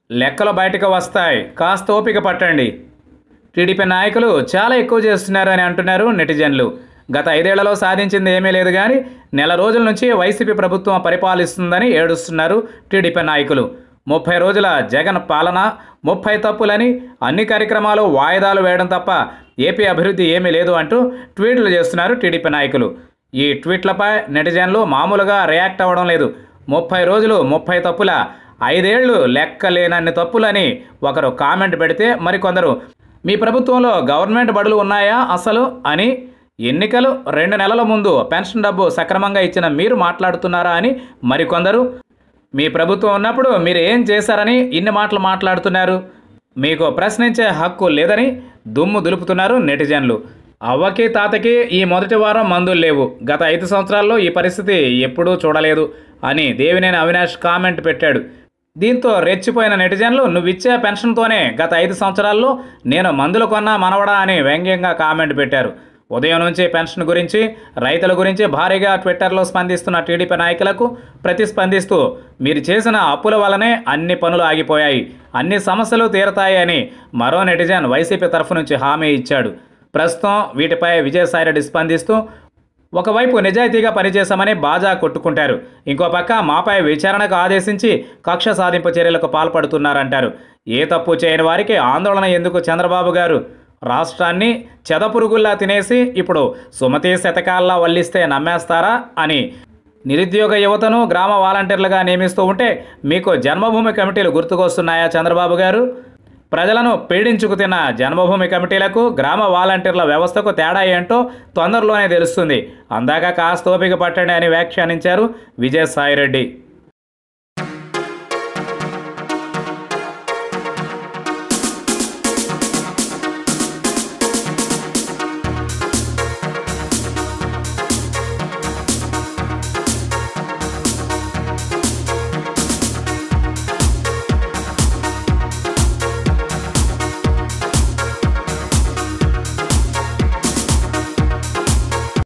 లెక్కలు బయటకు వస్తాయి కాస్త ఓపిక పట్టండి టీడీపీ నాయకులు చాలా ఎక్కువ చేస్తున్నారు అని అంటున్నారు నెటిజన్లు గత ఐదేళ్లలో సాధించింది ఏమీ లేదు కానీ నెల రోజుల నుంచి వైసీపీ ప్రభుత్వం పరిపాలిస్తుందని ఏడుస్తున్నారు టీడీపీ నాయకులు ముప్పై రోజుల జగన్ పాలన ముప్పై తప్పులని అన్ని కార్యక్రమాలు వాయిదాలు వేయడం తప్ప ఏపీ అభివృద్ధి ఏమీ లేదు అంటూ ట్వీట్లు చేస్తున్నారు టీడీపీ నాయకులు ఈ ట్వీట్లపై నెటిజన్లు మామూలుగా రియాక్ట్ అవ్వడం లేదు ముప్పై రోజులు ముప్పై తప్పుల ఐదేళ్లు లెక్కలేనన్ని తప్పులని ఒకరు కామెంట్ పెడితే మరికొందరు మీ ప్రభుత్వంలో గవర్నమెంట్ బడులు ఉన్నాయా అసలు అని ఎన్నికలు రెండు నెలల ముందు పెన్షన్ డబ్బు సక్రమంగా ఇచ్చిన మీరు మాట్లాడుతున్నారా అని మరికొందరు మీ ప్రభుత్వం ఉన్నప్పుడు మీరు ఏం చేశారని ఇన్ని మాటలు మాట్లాడుతున్నారు మీకు ప్రశ్నించే హక్కు లేదని దుమ్ము దులుపుతున్నారు నెటిజన్లు అవ్వకి తాతకి ఈ మొదటి వారం మందులు లేవు గత ఐదు సంవత్సరాల్లో ఈ పరిస్థితి ఎప్పుడూ చూడలేదు అని దేవినేని అవినాష్ కామెంట్ పెట్టాడు దీంతో రెచ్చిపోయిన నెటిజన్లు నువ్విచ్చే పెన్షన్తోనే గత ఐదు సంవత్సరాల్లో నేను మందులు కొన్నా మనవడా అని వ్యంగ్యంగా కామెంట్ పెట్టారు ఉదయం నుంచి పెన్షన్ గురించి రైతుల గురించి భారీగా ట్విట్టర్లో స్పందిస్తున్న టీడీపీ నాయకులకు ప్రతిస్పందిస్తూ మీరు చేసిన అప్పుల వల్లనే అన్ని పనులు ఆగిపోయాయి అన్ని సమస్యలు తీరతాయి అని మరో నెటిజన్ వైసీపీ తరఫు నుంచి హామీ ఇచ్చాడు ప్రస్తుతం వీటిపై విజయసాయిరెడ్డి స్పందిస్తూ ఒకవైపు నిజాయితీగా పనిచేశామని బాజా కొట్టుకుంటారు ఇంకో పక్క మాపై విచారణకు ఆదేశించి కక్ష సాధింపు చర్యలకు పాల్పడుతున్నారంటారు ఏ తప్పు చేయని వారికి ఆందోళన ఎందుకు చంద్రబాబు గారు రాష్ట్రాన్ని చెదపురుగుల్లా తినేసి ఇప్పుడు సుమతి శతకాల్లా వల్లిస్తే నమ్మేస్తారా అని నిరుద్యోగ యువతను గ్రామ వాలంటీర్లుగా నియమిస్తూ ఉంటే మీకు జన్మభూమి కమిటీలు గుర్తుకొస్తున్నాయా చంద్రబాబు గారు ప్రజలను పీడించుకు తిన్న జన్మభూమి కమిటీలకు గ్రామ వాలంటీర్ల వ్యవస్థకు తేడా ఏంటో తొందరలోనే తెలుస్తుంది అందాక కాస్త ఓపిక పట్టండి అని వ్యాఖ్యానించారు విజయసాయిరెడ్డి